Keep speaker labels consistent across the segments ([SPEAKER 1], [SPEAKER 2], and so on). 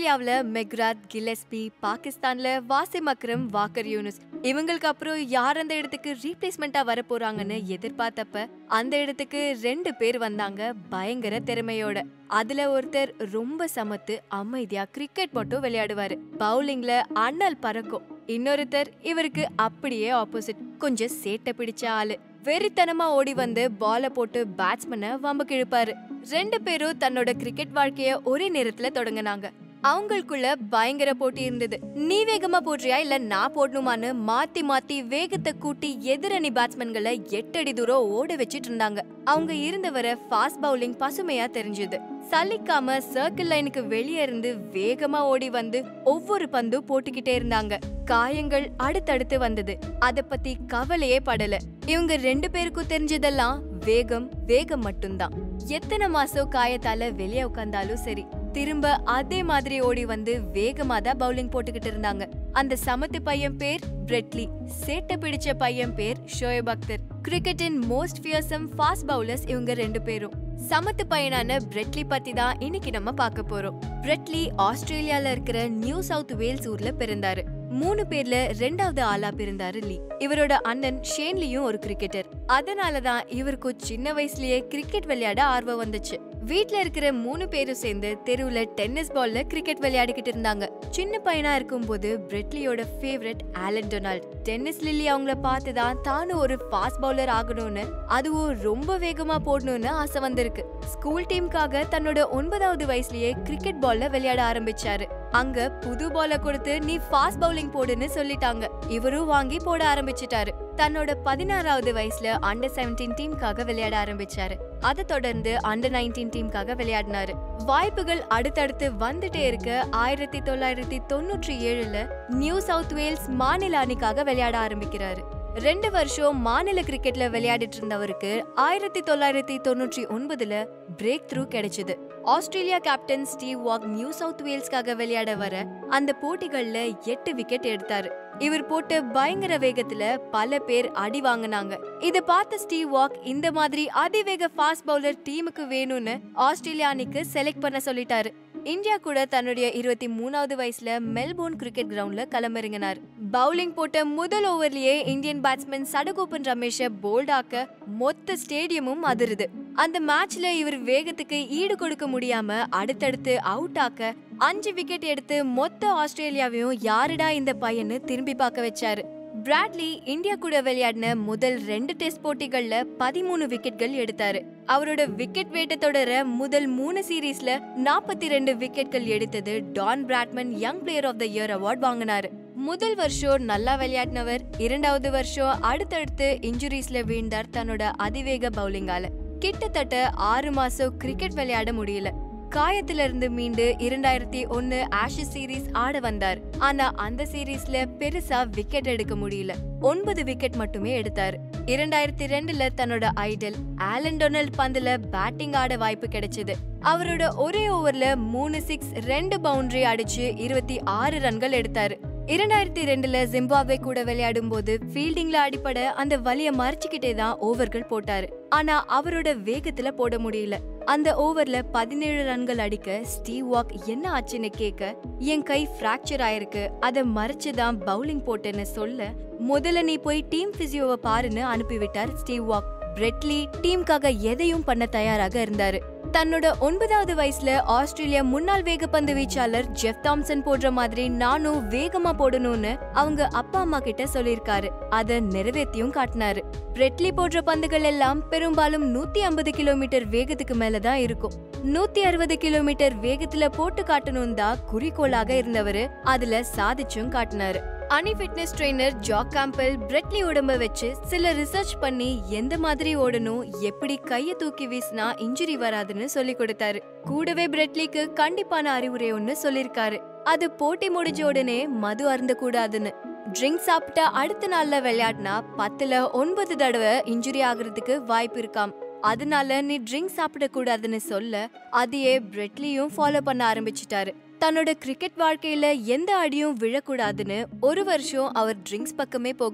[SPEAKER 1] இந்தியாவுல McGrath Gillespie பாகிஸ்தான்ல Wasim Akram Walker Yunus இவங்களுக்கு அப்புறம் யார் அந்த இடத்துக்கு ரீப்ளேஸ்மெண்டா வர போறாங்கன்னு எதிர்பார்த்தப்ப அந்த இடத்துக்கு ரெண்டு பேர் வந்தாங்க பயங்கர திறமையோட அதுல ஒருத்தர் ரொம்ப சமத்து அமைதியா கிரிக்கெட் மட்டும் விளையாடுவாரு பவுலிங்ல அண்ணல் பறக்கும் இன்னொருத்தர் இவருக்கு அப்படியே ஆப்போசிட் கொஞ்சம் சேட்டை பிடிச்ச ஆளு வெறித்தனமா ஓடி வந்து பால போட்டு பேட்ஸ்மேனை வம்புக்கு இழுப்பாரு ரெண்டு பேரும் தன்னோட கிரிக்கெட் வாழ்க்கைய ஒரே நேரத்துல தொடங்குனாங்க அவங்களுக்குள்ள பயங்கர போட்டி இருந்தது நீ வேகமா போடுறியா இல்ல நான் போடணுமான்னு மாத்தி மாத்தி வேகத்தை கூட்டி எதிரணி பேட்ஸ்மேன்களை எட்டடி தூரம் ஓட வச்சிட்டு இருந்தாங்க அவங்க இருந்த வர ஃபாஸ்ட் பவுலிங் பசுமையா தெரிஞ்சது சலிக்காம சர்க்கிள் லைனுக்கு வெளியே இருந்து வேகமா ஓடி வந்து ஒவ்வொரு பந்தும் போட்டுக்கிட்டே இருந்தாங்க காயங்கள் அடுத்தடுத்து வந்தது அத பத்தி கவலையே படல இவங்க ரெண்டு பேருக்கும் தெரிஞ்சதெல்லாம் வேகம் வேகம் மட்டும்தான் எத்தனை மாசம் காயத்தால வெளியே உட்கார்ந்தாலும் சரி திரும்ப அதே மாதிரி ஓடி வந்து வேகமா தான் பவுலிங் போட்டுக்கிட்டு இருந்தாங்க அந்த சமத்து பையன் பேர் பிரெட்லி சேட்டை பிடிச்ச பையன் பேர் ஷோயப் அக்தர் கிரிக்கெட்டின் மோஸ்ட் ஃபியர்சம் ஃபாஸ்ட் பவுலர்ஸ் இவங்க ரெண்டு பேரும் சமத்து பையனான பிரெட்லி பத்தி தான் இன்னைக்கு நம்ம பார்க்க போறோம் பிரெட்லி ஆஸ்திரேலியால இருக்கிற நியூ சவுத் வேல்ஸ் ஊர்ல பிறந்தாரு மூணு பேர்ல ரெண்டாவது ஆளா பிறந்தாரு லீ இவரோட அண்ணன் ஷேன்லியும் ஒரு கிரிக்கெட்டர் அதனாலதான் இவருக்கும் சின்ன வயசுலயே கிரிக்கெட் விளையாட ஆர்வம் வந்துச்சு வீட்ல இருக்கிற மூணு பேரும் சேர்ந்து தெருவுல டென்னிஸ் பால்ல கிரிக்கெட் விளையாடிக்கிட்டு இருந்தாங்க சின்ன பையனா இருக்கும்போது பிரெட்லியோட favourite Allan Donald Dennis Lillee அவங்கள பார்த்துதான் தானும் ஒரு ஃபாஸ்ட் பவுலர் ஆகணும்னு அதுவும் ரொம்ப வேகமா போடணும்னு ஆசை வந்திருக்கு ஸ்கூல் டீமுக்காக தன்னோட ஒன்பதாவது வயசுலயே கிரிக்கெட் பால்ல விளையாட ஆரம்பிச்சாரு அங்க புது பால கொடுத்து நீ ஃபாஸ்ட் பவுலிங் போடுன்னு சொல்லிட்டாங்க இவரும் வாங்கி போட ஆரம்பிச்சிட்டாரு தன்னோட பதினாறாவது வயசுல அண்டர் 17 டீமுக்காக விளையாட ஆரம்பிச்சாரு அதை தொடர்ந்து அண்டர் 19 டீமுக்காக விளையாடினாரு வாய்ப்புகள் அடுத்தடுத்து வந்துட்டே இருக்க ஆயிரத்தி தொள்ளாயிரத்தி தொண்ணூற்றி ஏழுல நியூ சவுத் வேல்ஸ் மாநில அணிக்காக விளையாட ஆரம்பிக்கிறாரு ரெண்டு வருஷம் மாநில கிரிக்கெட்ல விளையாடிட்டு இருந்தவருக்கு ஆயிரத்தி தொள்ளாயிரத்தி தொண்ணூற்றி ஒன்பதுல பிரேக் த்ரூ கிடைச்சது Australia captain Steve Waugh New South வேல்ஸ்க்காக விளையாட வர அந்த போட்டிகள்ல எட்டு விக்கெட் எடுத்தாரு இவர் போட்ட பயங்கர வேகத்துல பல பேர் அடி வாங்கினாங்க இத பார்த்த ஸ்டீவ் வாக் இந்த மாதிரி அதிவேக ஃபாஸ்ட் பவுலர் டீமுக்கு வேணும்னு ஆஸ்திரேலியா அணிக்கு செலக்ட் பண்ண சொல்லிட்டாரு இந்தியா கூட தன்னுடைய இருபத்தி மூணாவது வயசுல மெல்போர்ன் கிரிக்கெட் கிரவுண்ட்ல களமிறங்கினார் பவுலிங் போட்ட முதல் ஓவர்லயே இந்தியன் பேட்ஸ்மேன் சடகோபன் ரமேஷ போல்டாக்க மொத்த ஸ்டேடியமும் அதிருது அந்த மேட்ச்ல இவர் வேகத்துக்கு ஈடு கொடுக்க முடியாம அடுத்தடுத்து அவுட் ஆக்க அஞ்சு விக்கெட் எடுத்து மொத்த ஆஸ்திரேலியாவையும் யாருடா இந்த பையன்னு திரும்பி பார்க்க வச்சாரு பிராட்லி இந்தியா கூட விளையாடின முதல் ரெண்டு டெஸ்ட் போட்டிகள்ல பதிமூணு விக்கெட்கள் எடுத்தாரு அவரோட விக்கெட் வேட்டை தொடர முதல் மூணு சீரீஸ்ல நாற்பத்தி ரெண்டு விக்கெட்கள் எடுத்தது Don Bradman young player of the year award வாங்கினாரு முதல் வருஷம் நல்லா விளையாடினவர் இரண்டாவது வருஷம் அடுத்தடுத்து இன்ஜுரிஸ்ல வீழ்ந்தார் தன்னோட அதிவேக பவுலிங்கால கிட்டத்தட்ட ஆறு மாசம் கிரிக்கெட் விளையாட முடியல காயத்துல இருந்து மீண்டு இரண்டாயிரத்தி ஒன்னு ஆஷஸ் சீரீஸ் ஆட வந்தார் ஆனா அந்த சீரீஸ்ல பெருசா விக்கெட் எடுக்க முடியல ஒன்பது விக்கெட் மட்டுமே எடுத்தாரு இரண்டாயிரத்தி ரெண்டுல தன்னோட ஐடல் ஆலன் டொனால்ட் பந்துல பேட்டிங் ஆட வாய்ப்பு கிடைச்சது அவரோட ஒரே ஓவர்ல மூணு சிக்ஸ் ரெண்டு பவுண்டரி அடிச்சு இருபத்தி ஆறு ரன்கள் எடுத்தாரு இரண்டாயிரத்தி ரெண்டுல ஜிம்பாப்வே கூட விளையாடும் போது ஃபீல்டிங்ல அடிப்பட அந்த வலிய மறைச்சுக்கிட்டே தான் ஓவர்கள் போட்டாரு ஆனா அவரோட வேகத்துல போட முடியல அந்த ஓவர்ல பதினேழு ரன்கள் அடிக்க ஸ்டீவ் வாக் என்ன ஆச்சுன்னு கேட்க என் கை ஃப்ராக்சர் ஆயிருக்கு அதை மறைச்சுதான் பவுலிங் போட்டேன்னு சொல்ல முதல்ல நீ போய் டீம் பிசியோவை பாருன்னு அனுப்பிவிட்டார் ஸ்டீவ் வாக் பிரெட்லி டீமுக்காக எதையும் பண்ண தயாராக இருந்தாரு தன்னோட ஒன்பதாவது வயசுல ஆஸ்திரேலியா முன்னாள் வேகப்பந்து வீச்சாளர் ஜெஃப் தாம்சன் போடுற மாதிரி நானும் வேகமா போடணும்னு அவங்க அப்பா அம்மா கிட்ட சொல்லிருக்காரு அத நிறைவேற்றியும் காட்டினாரு பிரெட்லி போடுற பந்துகள் எல்லாம் பெரும்பாலும் நூத்தி ஐம்பது கிலோமீட்டர் வேகத்துக்கு மேலதான் இருக்கும் நூத்தி அறுபது கிலோமீட்டர் வேகத்துல போட்டு காட்டணும் தான் குறிக்கோளாக இருந்தவரு அதுல சாதிச்சும் காட்டினாரு அணி fitness trainer Jock Campbell Brett Lee உடம்ப வச்சு சில ரிசர்ச் பண்ணி எந்த மாதிரி ஓடணும் எப்படி கைய தூக்கி வீசினா இன்ஜுரி வராதுன்னு சொல்லி கொடுத்தாரு கூடவே பிரெட்லிக்கு கண்டிப்பான அறிவுரை ஒன்னு சொல்லிருக்காரு அது போட்டி முடிஞ்ச உடனே மது அருந்த கூடாதுன்னு ட்ரிங்க் சாப்பிட்டா அடுத்த நாள்ல விளையாடினா பத்துல ஒன்பது தடவை இன்ஜுரி ஆகுறதுக்கு வாய்ப்பு இருக்காம் அதனால நீ ட்ரிங்க் சாப்பிட கூடாதுன்னு சொல்ல அதையே பிரெட்லியும் ஃபாலோ பண்ண ஆரம்பிச்சிட்டாரு தன்னோட கிரிக்கெட் வாழ்க்கையில எந்த அடியும் விழக்கூடாதுன்னு ஒரு வருஷம் அவர் ட்ரிங்க்ஸ் பக்கமே போகல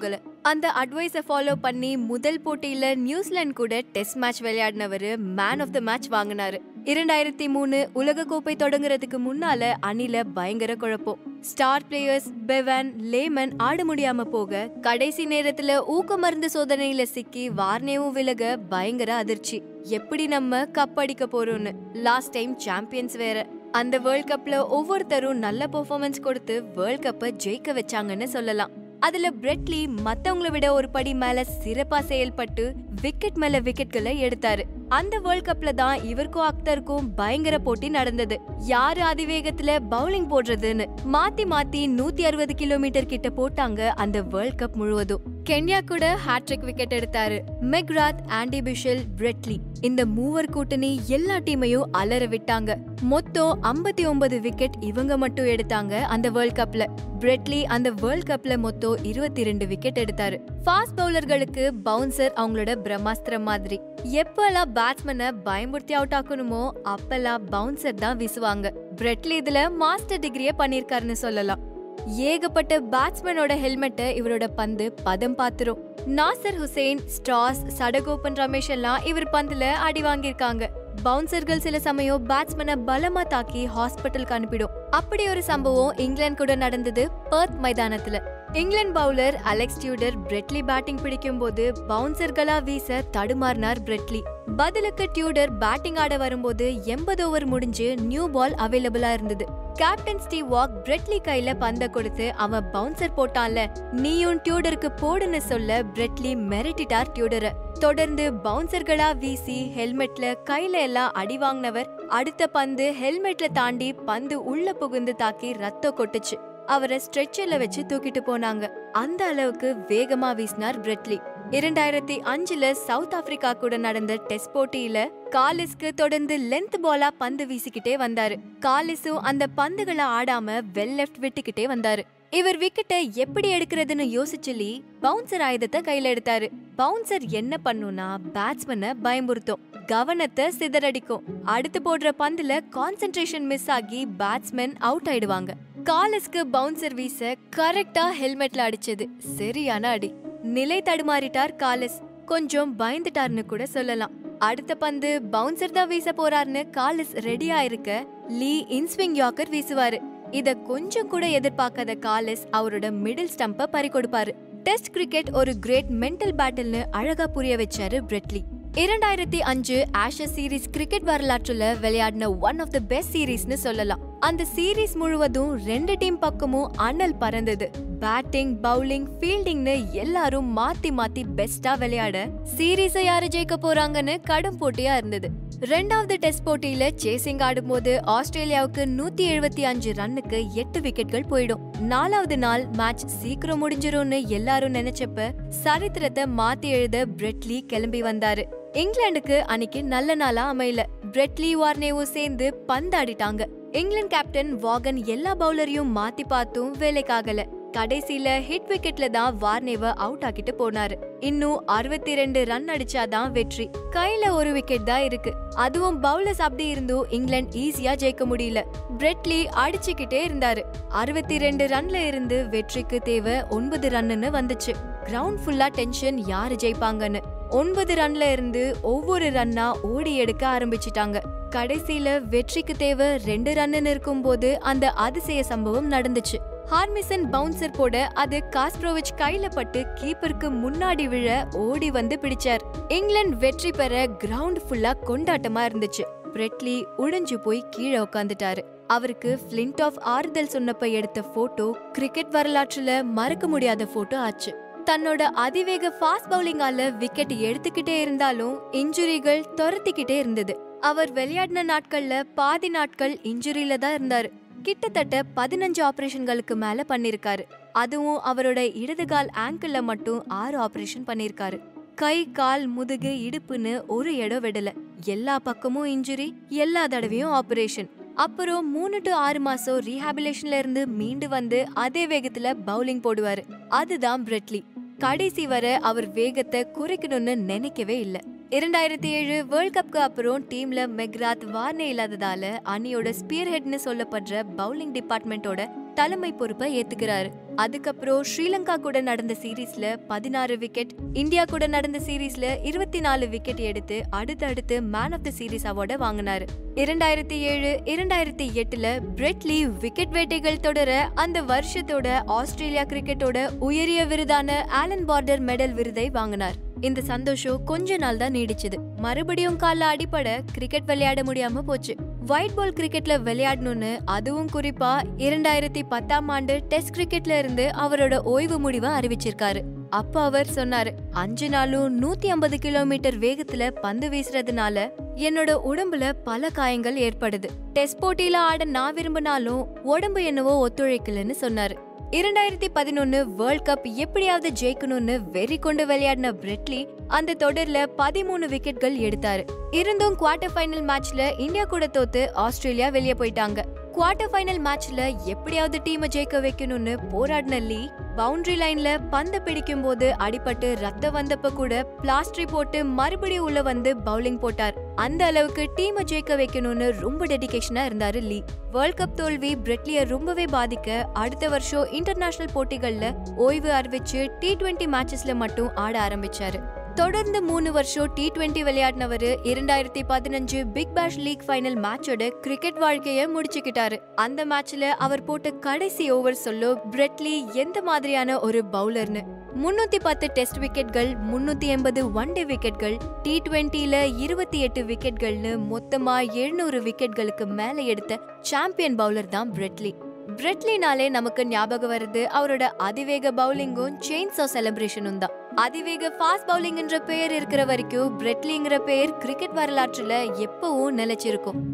[SPEAKER 1] அந்த அட்வைஸை ஃபாலோ பண்ணி முதல் போட்டியில நியூசிலாந்து கூட டெஸ்ட் மேட்ச் விளையாடினவர் மேன் ஆஃப் த மேட்ச் வாங்கினாரு இரண்டாயிரத்தி மூணு உலகக்கோப்பை தொடங்குறதுக்கு முன்னால அணில பயங்கர குழப்பம் ஸ்டார் பிளேயர்ஸ் பெவன் லேமன் ஆட முடியாம போக கடைசி நேரத்துல ஊக்க மருந்து சோதனையில சிக்கி வார்னேவும் விலக பயங்கர அதிர்ச்சி எப்படி நம்ம கப் அடிக்க போறோம்னு லாஸ்ட் டைம் சாம்பியன்ஸ் வேற அந்த வேர்ல்ட் கப்ல ஒவ்வொருத்தரும் நல்ல பெர்ஃபார்மன்ஸ் கொடுத்து வேர்ல்ட் கப்பை ஜெயிக்க வச்சாங்கன்னு சொல்லலாம் அதுல பிரெட்லி மத்தவங்கள விட ஒரு படி மேல சிறப்பா செயல்பட்டு விக்கெட் மேல விக்கெட்களை எடுத்தாரு அந்த வேர்ல்ட் கப்ல தான் இவருக்கும் அக்தருக்கும் பயங்கர போட்டி நடந்தது யாரு அதிவேகத்துல பவுலிங் போடுறதுன்னு மாத்தி மாத்தி நூத்தி அறுபது கிலோமீட்டர் கிட்ட போட்டாங்க அந்த வேர்ல்ட் கப் முழுவதும் கென்யா கூட ஹாட்ரிக் விக்கெட் எடுத்தாரு மெக்ராத் ஆண்டி பிஷல் பிரெட்லி இந்த மூவர் கூட்டணி எல்லா டீமையும் அலற விட்டாங்க மொத்தம் ஐம்பத்தி ஒன்பது விக்கெட் இவங்க மட்டும் எடுத்தாங்க அந்த வேர்ல்ட் கப்ல பிரெட்லி அந்த வேர்ல்ட் கப்ல மொத்தம் இருபத்தி ரெண்டு விக்கெட் எடுத்தாரு ஃபாஸ்ட் பவுலர்களுக்கு பவுன்சர் அவங்களோட பிரம்மாஸ்திரம் மாதிரி எப்பெல்லாம் பேட்ஸ்மேனை பயமுறுத்தி அவுட் ஆக்கணுமோ அப்பெல்லாம் பவுன்சர் தான் வீசுவாங்க பிரெட்லி இதுல மாஸ்டர் டிகிரியே பண்ணிருக்காருன்னு சொல்லலாம் ஏகப்பட்ட பேட்ஸ்மேனோட ஹெல்மெட்டை இவரோட பந்து பதம் பாத்துரும் Nasser Hussain Strauss Sadagopan Ramesh எல்லாம் இவர் பந்துல அடி வாங்கியிருக்காங்க பவுன்சர்கள் சில சமயம் பேட்ஸ்மேனை பலமா தாக்கி ஹாஸ்பிட்டலுக்கு அனுப்பிடும் அப்படி ஒரு சம்பவம் இங்கிலாந்து கூட நடந்தது பர்த் மைதானத்துல England bowler Alex Tudor Brett Lee batting பிடிக்கும் போது பவுன்சர்களா வீச தடுமாறினார் பிரெட்லி பதிலுக்கு டியூடர் பேட்டிங் ஆட வரும்போது எண்பது ஓவர் முடிஞ்சு நியூ பால் அவைலபிளா இருந்தது கேப்டன் ஸ்டீவ் வாக் பிரெட்லி கையில பந்த கொடுத்து அவன் பவுன்சர் போட்டான்ல நீயும் டியூடருக்கு போடுன்னு சொல்ல பிரெட்லி மிரட்டிட்டார் டியூடரை தொடர்ந்து பவுன்சர்களா வீசி ஹெல்மெட்ல கையில எல்லாம் அடி வாங்கினவர் அடுத்த பந்து ஹெல்மெட்ல தாண்டி பந்து உள்ள புகுந்து தாக்கி ரத்தம் கொட்டுச்சு அவரை ஸ்ட்ரெச்சர்ல வச்சு தூக்கிட்டு போனாங்க அந்த அளவுக்கு வேகமா வீசினார் பிரெட்லி இரண்டாயிரத்தி அஞ்சுல சவுத் ஆப்பிரிக்கா கூட நடந்த டெஸ்ட் போட்டியில காலிஸ்க்கு தொடர்ந்து லென்த் பாலா பந்து வீசிக்கிட்டே வந்தாரு காலிஸும் அந்த பந்துகளை ஆடாம வெல் லெஃப்ட் விட்டுக்கிட்டே வந்தாரு இவர் விக்கெட்டை எப்படி எடுக்கிறதுன்னு யோசிச்சு லீ பவுன்சர் ஆயுதத்தை கையில எடுத்தாரு பவுன்சர் என்ன பண்ணுனா பேட்ஸ்மேனை பயமுறுத்தும் கவனத்தை சிதறடிக்கும் அடுத்து போடுற பந்துல கான்சென்ட்ரேஷன் மிஸ் ஆகி பேட்ஸ்மேன் அவுட் ஆயிடுவாங்க காலிஸ்க்கு பவுன்சர் வீச கரெக்டா ஹெல்மெட்ல அடிச்சது சரியான அடி நிலை தடுமாறிட்டார் காலிஸ் கொஞ்சம் பயந்துட்டார்னு கூட சொல்லலாம் அடுத்த பந்து பவுன்சர் தான் வீச போறாருன்னு காலிஸ் ரெடியா இருக்க லீ இன்ஸ்விங் யாக்கர் வீசுவாரு இத கொஞ்சம் கூட எதிர்பார்க்காத காலிஸ் அவரோட மிடில் ஸ்டம்ப பறி கொடுப்பாரு டெஸ்ட் கிரிக்கெட் ஒரு கிரேட் மென்டல் பேட்டில்னு அழகா புரிய வச்சாரு பிரெட்லி இரண்டாயிரத்தி அஞ்சு ஆஷஸ் சீரீஸ் கிரிக்கெட் வரலாற்றுல விளையாடின ஒன் ஆஃப் த பெஸ்ட் சீரீஸ்னு சொல்லலாம் அந்த சீரீஸ் முழுவதும் ரெண்டு டீம் பக்கமும் அனல் பறந்தது பேட்டிங் பவுலிங் ஃபீல்டிங்னு எல்லாரும் மாத்தி மாத்தி பெஸ்டா விளையாட சீரீஸை யாரு ஜெயிக்க போறாங்கன்னு கடும் போட்டியா இருந்தது ரெண்டாவது டெஸ்ட் போட்டியில சேசிங் ஆடும்போது ஆஸ்திரேலியாவுக்கு நூத்தி எழுபத்தி அஞ்சு ரன்னுக்கு எட்டு விக்கெட்கள் போயிடும் நாலாவது நாள் மேட்ச் சீக்கிரம் முடிஞ்சிரும்னு எல்லாரும் நினைச்சப்ப சரித்திரத்தை மாத்தி எழுத பிரெட்லி கிளம்பி வந்தாரு இங்கிலாந்துக்கு அன்னைக்கு நல்ல நாளா அமையல பிரெட்லி வார்னேவும் சேர்ந்து பந்தாடிட்டாங்க இங்கிலாந்து கேப்டன் வாகன் எல்லா பவுலரையும் மாத்தி பார்த்தும் வேலைக்காகல கடைசியில ஹிட் விக்கெட்ல தான் வார்னேவ அவுட் ஆக்கிட்டு போனாரு இன்னும் அறுபத்தி ரெண்டு ரன் அடிச்சாதான் வெற்றி கையில ஒரு விக்கெட் தான் இருக்கு அதுவும் பவுலர்ஸ் அப்படி இருந்தும் இங்கிலாந்து ஈஸியா ஜெயிக்க முடியல பிரெட்லி அடிச்சுக்கிட்டே இருந்தாரு அறுபத்தி ரெண்டு ரன்ல இருந்து வெற்றிக்கு தேவை ஒன்பது ரன்னு வந்துச்சு கிரவுண்ட் ஃபுல்லா டென்ஷன் யாரு ஜெயிப்பாங்கன்னு ஒன்பது ரன்ல இருந்து ஒவ்வொரு ரன்னா ஓடி எடுக்க ஆரம்பிச்சிட்டாங்க கடைசியில வெற்றிக்கு தேவை ரெண்டு ரன்னு இருக்கும்போது அந்த அதிசய சம்பவம் நடந்துச்சு ஹார்மிசன் பவுன்சர் போட அது காஸ்ப்ரோவிச் கையில பட்டு கீப்பருக்கு முன்னாடி விழ ஓடி வந்து பிடிச்சார் இங்கிலாந்து வெற்றி பெற கிரவுண்ட் ஃபுல்லா கொண்டாட்டமா இருந்துச்சு பிரெட்லி உடைஞ்சு போய் கீழே உட்காந்துட்டாரு அவருக்கு பிளின்ட் ஆஃப் ஆறுதல் சொன்னப்ப எடுத்த போட்டோ கிரிக்கெட் வரலாற்றுல மறக்க முடியாத போட்டோ ஆச்சு தன்னோட அதிவேக ஃபாஸ்ட் பவுலிங்கால விக்கெட் எடுத்துக்கிட்டே இருந்தாலும் இன்ஜுரிகள் துரத்திக்கிட்டே இருந்தது அவர் விளையாடின நாட்கள்ல பாதி நாட்கள் இன்ஜுரியில தான் இருந்தாரு கிட்டத்தட்ட பதினஞ்சு ஆபரேஷன்களுக்கு மேல பண்ணிருக்காரு அதுவும் அவரோட இடது கால் ஆங்கிள் மட்டும் ஆறு ஆபரேஷன் பண்ணிருக்காரு கை கால் முதுகு இடுப்புன்னு ஒரு இடம் விடல எல்லா பக்கமும் இன்ஜுரி எல்லா தடவையும் ஆபரேஷன் அப்புறம் மூணு டு ஆறு மாசம் ரீஹாபிலேஷன்ல இருந்து மீண்டு வந்து அதே வேகத்துல பவுலிங் போடுவாரு அதுதான் பிரெட்லி கடைசி வரை அவர் வேகத்தை குறைக்கணும்னு நினைக்கவே இல்ல இரண்டாயிரத்தி ஏழு வேர்ல்ட் கப்க்கு அப்புறம் டீம்ல மெக்ராத் வார்னே இல்லாததால அணியோட ஸ்பியர் ஹெட்னு சொல்லப்படுற பவுலிங் டிபார்ட்மெண்ட்டோட தலைமை பொறுப்பை ஏத்துக்கிறாரு அதுக்கப்புறம் ஸ்ரீலங்கா கூட நடந்த சீரீஸ்ல பதினாறு விக்கெட் இந்தியா கூட நடந்த சீரீஸ்ல இருபத்தி நாலு விக்கெட் எடுத்து அடுத்தடுத்து மேன் ஆஃப் த சீரீஸ் அவார்டை வாங்கினாரு இரண்டாயிரத்தி ஏழு இரண்டாயிரத்தி எட்டுல பிரெட்லி விக்கெட் வேட்டைகள் தொடர அந்த வருஷத்தோட ஆஸ்திரேலியா கிரிக்கெட்டோட உயரிய விருதான ஆலன் பார்டர் மெடல் விருதை வாங்கினார் இந்த சந்தோஷம் கொஞ்ச நாள் தான் நீடிச்சது மறுபடியும் கால்ல அடிப்பட கிரிக்கெட் விளையாட முடியாம போச்சு ஒயிட் பால் கிரிக்கெட்ல விளையாடணும்னு அதுவும் குறிப்பா இரண்டாயிரத்தி பத்தாம் ஆண்டு டெஸ்ட் கிரிக்கெட்ல இருந்து அவரோட ஓய்வு முடிவை அறிவிச்சிருக்காரு அப்ப அவர் சொன்னாரு அஞ்சு நாளும் நூத்தி ஐம்பது கிலோமீட்டர் வேகத்துல பந்து வீசுறதுனால என்னோட உடம்புல பல காயங்கள் ஏற்படுது டெஸ்ட் போட்டியில ஆட நான் விரும்பினாலும் உடம்பு என்னவோ ஒத்துழைக்கலன்னு சொன்னாரு இரண்டாயிரத்தி பதினொன்னு வேர்ல்ட் கப் எப்படியாவது ஜெயிக்கணும்னு வெறி கொண்டு விளையாடின பிரெட்லி அந்த தொடர்ல பதிமூணு விக்கெட்கள் எடுத்தாரு இருந்தும் குவார்டர் ஃபைனல் மேட்ச்ல இந்தியா கூட தோத்து ஆஸ்திரேலியா வெளியே போயிட்டாங்க குவார்டர் ஃபைனல் மேட்ச்ல எப்படியாவது டீமை ஜெயிக்க வைக்கணும்னு போராடின லீ பவுண்டரி லைன்ல பந்து பிடிக்கும் போது அடிபட்டு ரத்தம் வந்தப்ப கூட பிளாஸ்டரி போட்டு மறுபடியும் உள்ள வந்து பவுலிங் போட்டார் அந்த அளவுக்கு டீமை ஜெயிக்க வைக்கணும்னு ரொம்ப டெடிகேஷனா இருந்தாரு லீ வேர்ல்ட் கப் தோல்வி பிரெட்லிய ரொம்பவே பாதிக்க அடுத்த வருஷம் இன்டர்நேஷனல் போட்டிகள்ல ஓய்வு அறிவிச்சு டி டுவெண்ட்டி மேட்சஸ்ல மட்டும் ஆட ஆரம்பிச்சாரு தொடர்ந்து மூணு வருஷம் டி டுவெண்ட்டி விளையாடினவரு இரண்டாயிரத்தி பதினஞ்சு பிக் பேஷ் லீக் ஃபைனல் மேட்சோட கிரிக்கெட் வாழ்க்கைய முடிச்சுக்கிட்டாரு அந்த மேட்ச்ல அவர் போட்ட கடைசி ஓவர் சொல்லோ பிரெட்லி எந்த மாதிரியான ஒரு பவுலர்னு முன்னூத்தி பத்து டெஸ்ட் விக்கெட்கள் முன்னூத்தி எண்பது ஒன் டே விக்கெட்கள் டி டுவெண்ட்டில இருபத்தி எட்டு விக்கெட்கள்னு மொத்தமா எழுநூறு விக்கெட்களுக்கு மேல எடுத்த சாம்பியன் பவுலர் தான் பிரெட்லி பிரெட்லினாலே நமக்கு ஞாபகம் வருது அவரோட அதிவேக பவுலிங்கும் செயின்ஸோ செலிப்ரேஷனும் தான் அதிவேக ஃபாஸ்ட் பவுலிங்ன்ற பெயர் இருக்கிற வரைக்கும் பிரெட்லிங்கிற பெயர் கிரிக்கெட் வரலாற்றுல எப்பவும் நிலைச்சிருக்கும்